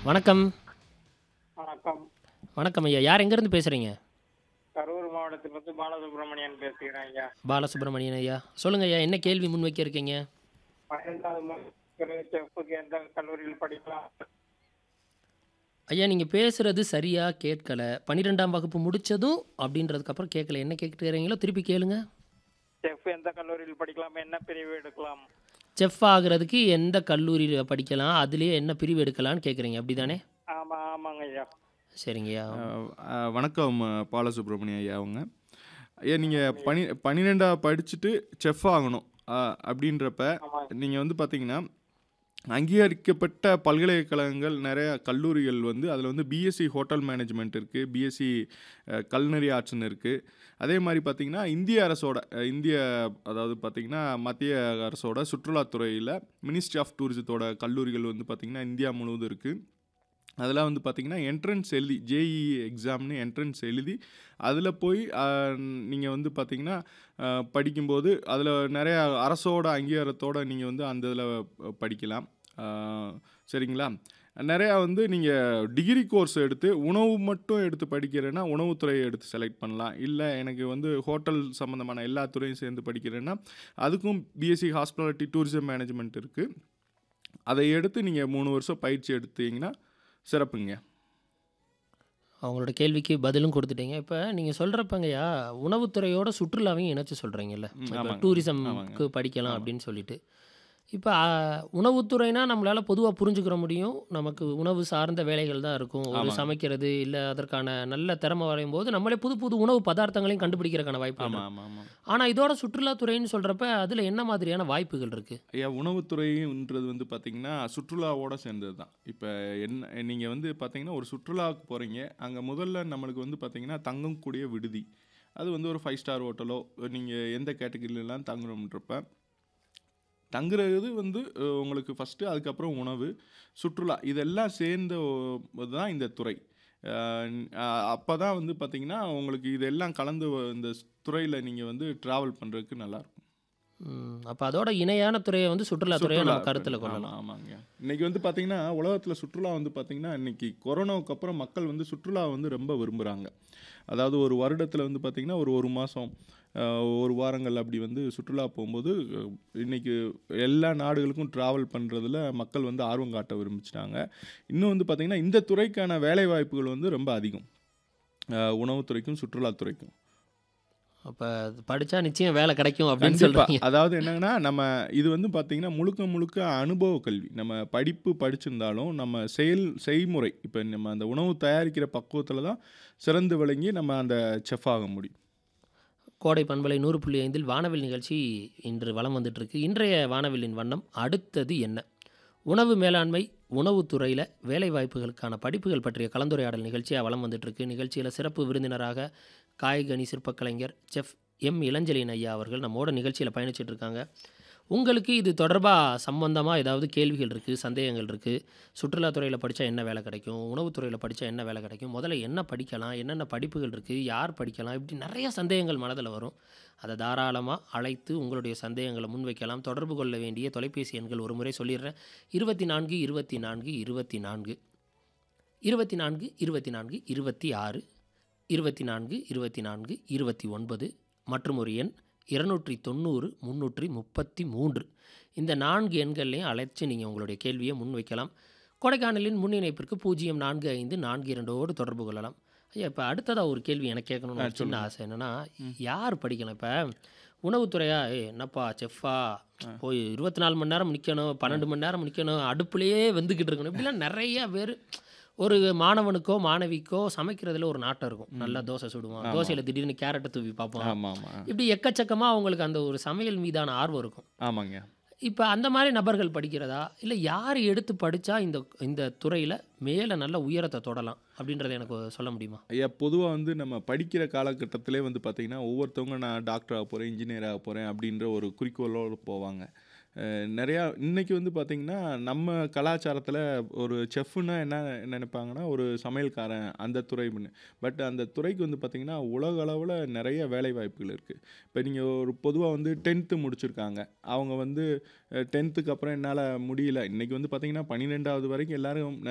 வணக்கம் வணக்கம் வணக்கம் ஐயா யார் எங்கேருந்து பேசுகிறீங்க கரூர் மாவட்டத்திலிருந்து பாலசுப்ரமணியன் பேசுகிறேன் ஐயா பாலசுப்ரமணியன் ஐயா சொல்லுங்கள் ஐயா என்ன கேள்வி முன்வைக்க இருக்கீங்க பன்னெண்டாவது முடிக்கிற செஃப்புக்கு எந்த கல்லூரியில் படிக்கலாம் ஐயா நீங்கள் பேசுகிறது சரியாக கேட்கல பன்னிரெண்டாம் வகுப்பு முடித்ததும் அப்படின்றதுக்கப்புறம் கேட்கல என்ன கேட்குறீங்களோ திருப்பி கேளுங்க செஃப் எந்த கல்லூரியில் படிக்கலாம் என்ன பிரிவு எடுக்கலாம் செஃப் ஆகிறதுக்கு எந்த கல்லூரியில் படிக்கலாம் அதுலேயே என்ன பிரிவு எடுக்கலாம்னு கேட்குறீங்க அப்படி தானே ஆமா ஆமாங்க ஐயா சரிங்கய்யா அஹ் அஹ் வணக்கம் அஹ் பாலசுப்ரமணியம் ஐயா அவங்க ஐயா நீங்கள் பனி பன்னிரெண்டா படிச்சுட்டு செஃப் ஆகணும் அஹ் அப்படின்றப்ப ஆமாங்க நீங்கள் வந்து பார்த்தீங்கன்னா அங்கீகரிக்கப்பட்ட பல்கலைக்கழகங்கள் நிறைய கல்லூரிகள் வந்து அதில் வந்து பிஎஸ்சி ஹோட்டல் மேனேஜ்மெண்ட் இருக்குது பிஎஸ்சி கல்னரி ஆர்ட்ஸ்னு இருக்குது அதே மாதிரி பார்த்தீங்கன்னா இந்திய அரசோட அஹ் இந்திய அதாவது பார்த்தீங்கன்னா மத்திய அரசோட சுற்றுலாத்துறையில் மினிஸ்ட்ரி ஆஃப் டூரிசத்தோட கல்லூரிகள் வந்து பார்த்திங்கன்னா இந்தியா முழுவதும் இருக்குது அதெல்லாம் வந்து பார்த்திங்கன்னா என்ட்ரன்ஸ் எழுதி ஜேஇ எக்ஸாம்னு என்ட்ரன்ஸ் எழுதி அதில் போய் நீங்கள் வந்து பார்த்திங்கன்னா அஹ், படிக்கும்போது அதில் நிறைய அரசோட அங்கீகாரத்தோடு நீங்கள் வந்து அந்த இதில் படிக்கலாம் அஹ், சரிங்களா நிறையா வந்து நீங்கள் டிகிரி கோர்ஸ் எடுத்து உணவு மட்டும் எடுத்து படிக்கிறேன்னா உணவுத்துறையை எடுத்து செலக்ட் பண்ணலாம் இல்லை எனக்கு வந்து ஹோட்டல் சம்மந்தமான எல்லா துறையும் சேர்ந்து படிக்கிறேன்னா அதுக்கும் பிஎஸ்சி ஹாஸ்பிட்டாலிட்டி டூரிசம் மேனேஜ்மெண்ட் இருக்குது அதை எடுத்து நீங்கள் மூணு வருஷம் பயிற்சி எடுத்தீங்கன்னா சிறப்புங்க அவங்களோட கேள்விக்கு பதிலும் கொடுத்துட்டீங்க இப்போ நீங்கள் சொல்கிறப்பங்கய்யா உணவுத்துறையோட சுற்றுலாவையும் இணைச்சு சொல்கிறீங்கல்ல ம், இப்போ ஆமாங்க. டூரிசம்க்கு படிக்கலாம் ஆமா. அப்படின்னு சொல்லிட்டு இப்போ உணவுத்துறைனா நம்மளால் பொதுவாக புரிஞ்சுக்கிற முடியும் நமக்கு உணவு சார்ந்த வேலைகள் தான் இருக்கும் ஒரு ஆமாங்க. சமைக்கிறது இல்லை அதற்கான நல்ல திறமை வரையும் போது நம்மளே புது புது உணவு பதார்த்தங்களையும் கண்டுபிடிக்கிறதுக்கான வாய்ப்பு ஆமாம் ஆமாம் ஆமாம் ஆனால் இதோட சுற்றுலாத்துறைன்னு சொல்கிறப்ப அதில் என்ன மாதிரியான வாய்ப்புகள் இருக்குது ஐயா உணவுத்துறைன்றது வந்து பார்த்தீங்கன்னா சுற்றுலாவோட சேர்ந்தது தான் இப்போ என்ன நீங்கள் வந்து பார்த்தீங்கன்னா ஒரு சுற்றுலாவுக்கு போகிறீங்க அங்கே முதல்ல நம்மளுக்கு வந்து பார்த்தீங்கன்னா தங்கக்கூடிய விடுதி அது வந்து ஒரு ஃபைவ் ஸ்டார் ஹோட்டலோ நீங்கள் எந்த கேட்டகரியிலலாம் தங்கணுன்றப்ப தங்குறது வந்து அஹ், உங்களுக்கு ஃபஸ்ட்டு அதுக்கப்புறம் உணவு சுற்றுலா இதெல்லாம் சேர்ந்த ஒ- தான் இந்த துறை அப்போ தான் வந்து பார்த்தீங்கன்னா உங்களுக்கு இதெல்லாம் கலந்து வ- இந்த துறையில் நீங்கள் வந்து ட்ராவல் பண்ணுறதுக்கு நல்லாயிருக்கும் அப்போ அதோட இணையான துறையை வந்து சுற்றுலாத்துறையை நம்ம சுற்றுலா கருத்தில் ஆமா, கொள்ளலாம் ஆமாங்க இன்னைக்கு வந்து பாத்தீங்கன்னா உலகத்துல சுற்றுலா வந்து பாத்தீங்கன்னா இன்னைக்கு கொரோனாவுக்கு அப்புறம் மக்கள் வந்து சுற்றுலா வந்து ரொம்ப விரும்புறாங்க அதாவது ஒரு வருடத்துல வந்து பாத்தீங்கன்னா ஒரு ஒரு மாசம் அஹ், ஒரு வாரங்கள் அப்படி வந்து சுற்றுலா போகும்போது அஹ், இன்னைக்கு எல்லா நாடுகளுக்கும் ட்ராவல் பண்ணுறதுல மக்கள் வந்து ஆர்வம் காட்ட விரும்பிச்சிட்டாங்க இன்னும் வந்து பாத்தீங்கன்னா இந்த துறைக்கான வேலை வாய்ப்புகள் வந்து ரொம்ப அதிகம் அஹ், உணவுத்துறைக்கும் சுற்றுலாத்துறைக்கும் அப்போ படித்தா நிச்சயம் வேலை கிடைக்கும் அப்படின்னு கண்டிப்பா சொல்கிறீங்க அதாவது என்னங்கன்னா நம்ம இது வந்து பாத்தீங்கன்னா முழுக்க முழுக்க அனுபவ கல்வி நம்ம படிப்பு படிச்சிருந்தாலும் நம்ம செயல் செய்முறை இப்போ நம்ம அந்த உணவு தயாரிக்கிற பக்குவத்தில் தான் சிறந்து விளங்கி நம்ம அந்த செஃப் ஆக முடியும் கோடை பண்பலை நூறு புள்ளி ஐந்தில் வானவில் நிகழ்ச்சி இன்று வலம் வந்துட்டு இருக்கு இன்றைய வானவிலின் வண்ணம் அடுத்தது என்ன உணவு மேலாண்மை உணவுத்துறையில் வேலை வாய்ப்புகளுக்கான படிப்புகள் பற்றிய கலந்துரையாடல் நிகழ்ச்சியாக வலம் வந்துட்டு இருக்கு நிகழ்ச்சியில் சிறப்பு விருந்தினராக காய்கனி சிற்பக்கலைஞர் செஃப் எம் இளஞ்சலின் ஐயா அவர்கள் நம்மோட நிகழ்ச்சியில் பயணிச்சிட்டு இருக்காங்க உங்களுக்கு இது தொடர்பாக சம்பந்தமாக ஏதாவது கேள்விகள் இருக்குது சந்தேகங்கள் இருக்குது சுற்றுலாத்துறையில் படித்தா என்ன வேலை கிடைக்கும் உணவுத்துறையில் படித்தா என்ன வேலை கிடைக்கும் முதல்ல என்ன படிக்கலாம் என்னென்ன படிப்புகள் இருக்குது யார் படிக்கலாம் இப்படி நிறைய சந்தேகங்கள் மனதில் வரும் அதை தாராளமாக அழைத்து உங்களுடைய சந்தேகங்களை முன்வைக்கலாம் தொடர்பு கொள்ள வேண்டிய தொலைபேசி எண்கள் ஒரு முறை சொல்லிடுறேன் இருபத்தி நான்கு இருபத்தி நான்கு இருபத்தி நான்கு இருபத்தி நான்கு இருபத்தி நான்கு இருபத்தி ஆறு இருபத்தி நான்கு இருபத்தி நான்கு இருபத்தி ஒன்பது மற்றும் ஒரு எண் இருநூற்றி தொண்ணூறு முந்நூற்றி முப்பத்தி மூன்று இந்த நான்கு எண்கள்லையும் அழைச்சு நீங்கள் உங்களுடைய கேள்வியை முன்வைக்கலாம் கொடைக்கானலின் முன் இணைப்பிற்கு பூஜ்ஜியம் நான்கு ஐந்து நான்கு இரண்டோடு தொடர்பு கொள்ளலாம் ஐயா இப்போ அடுத்ததாக ஒரு கேள்வி எனக்கு கேட்கணும்னு ஒரு சின்ன ஆசை என்னென்னா யார் படிக்கலாம் இப்போ உணவுத்துறையா ஏய் என்னப்பா செஃப்பா போய் இருபத்தி நாலு மணி நேரம் நிற்கணும் பன்னெண்டு மணி நேரம் நிற்கணும் அடுப்புலேயே வெந்துக்கிட்டு இருக்கணும் இப்படிலாம் நிறைய பேர் ஒரு மாணவனுக்கோ மாணவிக்கோ சமைக்கிறதுல ஒரு நாட்டம் இருக்கும் நல்லா தோசை சுடுவான் ஆமா. தோசையில் திடீர்னு கேரட்டை தூவி பார்ப்போம் ஆமாம் ஆமாம் இப்படி எக்கச்சக்கமாக அவங்களுக்கு அந்த ஒரு சமையல் மீதான ஆர்வம் இருக்கும் ஆமாங்க இப்போ அந்த மாதிரி நபர்கள் படிக்கிறதா இல்லை யார் எடுத்து படித்தா இந்த இந்த துறையில் மேலே நல்ல உயரத்தை தொடலாம் அப்படின்றத எனக்கு சொல்ல முடியுமா ஐயா பொதுவாக வந்து நம்ம படிக்கிற காலகட்டத்திலே வந்து பார்த்திங்கன்னா ஒவ்வொருத்தவங்க நான் டாக்டர் ஆக போகிறேன் இன்ஜினியர் ஆக போகிறேன் அப்படின்ற ஒரு குறிக்கோளோடு போவாங்க அஹ் நிறையா இன்னைக்கு வந்து பார்த்திங்கன்னா நம்ம கலாச்சாரத்தில் ஒரு செஃப்னா என்ன நினைப்பாங்கன்னா ஒரு சமையல்காரன் அந்த துறை பட் அந்த துறைக்கு வந்து பார்த்திங்கன்னா உலக அளவில் நிறைய வேலை வாய்ப்புகள் இருக்குது இப்போ நீங்கள் ஒரு பொதுவாக வந்து டென்த்து முடிச்சிருக்காங்க அவங்க வந்து டென்த்துக்கு அப்புறம் என்னால் முடியல இன்றைக்கி வந்து பார்த்திங்கன்னா பன்னிரெண்டாவது வரைக்கும் எல்லாரும்